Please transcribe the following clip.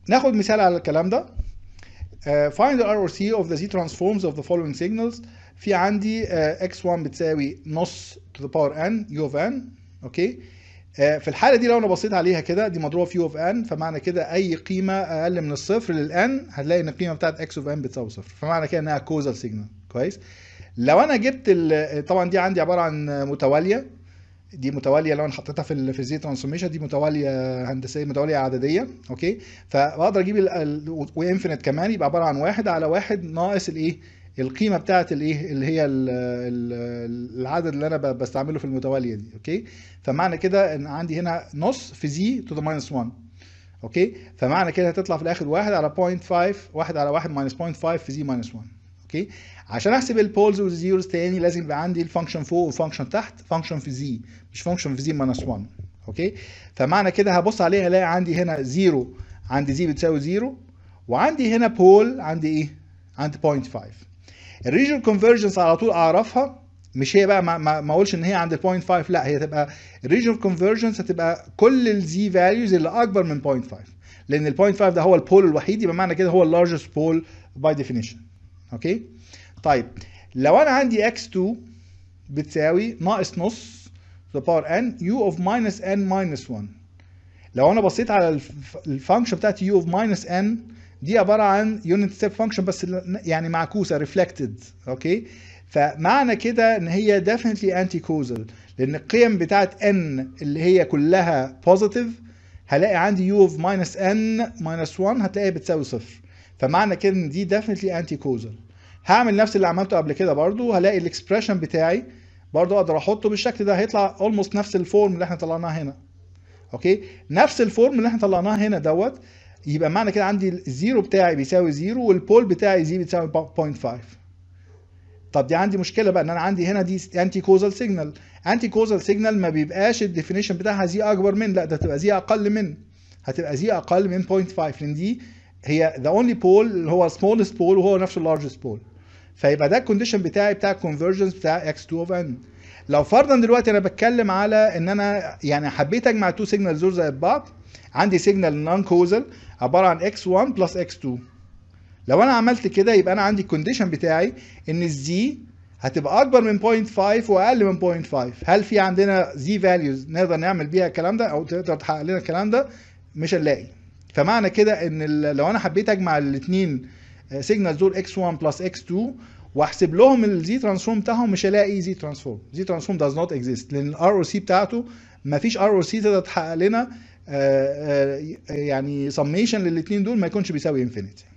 ناخد مثال على الكلام ده uh, find the ROC of the Z transforms of the following signals في عندي uh, x1 بتساوي نص to the power n u of n اوكي uh, في الحاله دي لو انا بصيت عليها كده دي مضروبه في u of n فمعنى كده اي قيمه اقل من الصفر للn هتلاقي ان القيمه بتاعت x of n بتساوي صفر فمعنى كده انها causal signal كويس لو انا جبت ال- طبعا دي عندي عباره عن متواليه دي متواليه لو انا حطيتها في ال في الزي ترانسفورميشن دي متواليه هندسيه متواليه عدديه اوكي فبقدر اجيب وانفينيت كمان يبقى عباره عن واحد على واحد ناقص الايه القيمه بتاعت الايه اللي هي ال ال العدد اللي انا ب- بستعمله في المتواليه دي اوكي فمعنى كده ان عندي هنا نص في زي تو ذا ماينس 1 اوكي فمعنى كده هتطلع في الاخر واحد على 0.5 واحد على واحد ماينس 0.5 في زي ماينس 1 اوكي عشان احسب البولز والزيروز تاني لازم يبقى عندي الفانكشن فوق والفانكشن تحت فانكشن في زي مش فانكشن في زي ماينس 1 اوكي فمعنى كده هبص عليها الاقي عندي هنا زيرو عندي زي بتساوي زيرو وعندي هنا بول عندي ايه عندي 0.5 الريجن كونفرجنس على طول اعرفها مش هي بقى ما, ما, ما اقولش ان هي عند 0.5 لا هي تبقى الريجن كونفرجنس هتبقى كل الزي فاليوز اللي اكبر من 0.5 لان ال 0.5 ده هو البول الوحيد يبقى معنى كده هو اللارجست بول باي ديفينيشن اوكي طيب لو انا عندي x2 بتساوي ناقص نص to the power n u of minus n minus 1 لو انا بصيت على الف- الفانكشن بتاعت u of minus n دي عباره عن يونت ستيب فانكشن بس ل- يعني معكوسه ريفلكتد اوكي فمعنى كده ان هي definitely anti causal لان القيم بتاعت n اللي هي كلها positive هلاقي عندي u of minus n minus 1 هتلاقيها بتساوي صفر فمعنى كده ان دي definitely anti causal هعمل نفس اللي عملته قبل كده برضو هلاقي الاكسبريشن بتاعي برضو اقدر احطه بالشكل ده هيطلع almost نفس الفورم اللي احنا طلعناها هنا اوكي نفس الفورم اللي احنا طلعناه هنا دوت يبقى معنى كده عندي الزيرو بتاعي بيساوي زيرو والبول بتاعي زي بتساوي 0.5 طب دي عندي مشكله بقى ان انا عندي هنا دي انتي كوزال سيجنال انتي كوزال سيجنال ما بيبقاش الديفينيشن بتاعها زي اكبر من لا ده تبقى زي اقل من هتبقى زي اقل من 0.5 لان دي هي ذا اونلي بول اللي هو smallest بول وهو نفسه اللارجست بول فيبقى ده الكونديشن بتاعي بتاع الكونفرجنس بتاع x2 of n لو فرضا دلوقتي انا بتكلم على ان انا يعني حبيت اجمع تو سيجنالز دول زي بعض عندي سيجنال نون كوزال عباره عن x1 بلس x2 لو انا عملت كده يبقى انا عندي الكونديشن بتاعي ان الزي هتبقى اكبر من 0.5 واقل من 0.5 هل في عندنا زي فاليوز نقدر نعمل بيها الكلام ده او تقدر تحقق لنا الكلام ده مش هنلاقي فمعنى كده ان ال- لو انا حبيت اجمع الاثنين سيجنالز دول x1 بلس x2 واحسب لهم الزي ترانسفورم بتاعهم مش هلاقي زي ترانسفورم زي ترانسفورم does not exist لان الار او سي بتاعته ما فيش ار او سي تقدر تحقق لنا آه، آه، يعني سميشن للاثنين دول ما يكونش بيساوي انفينيتي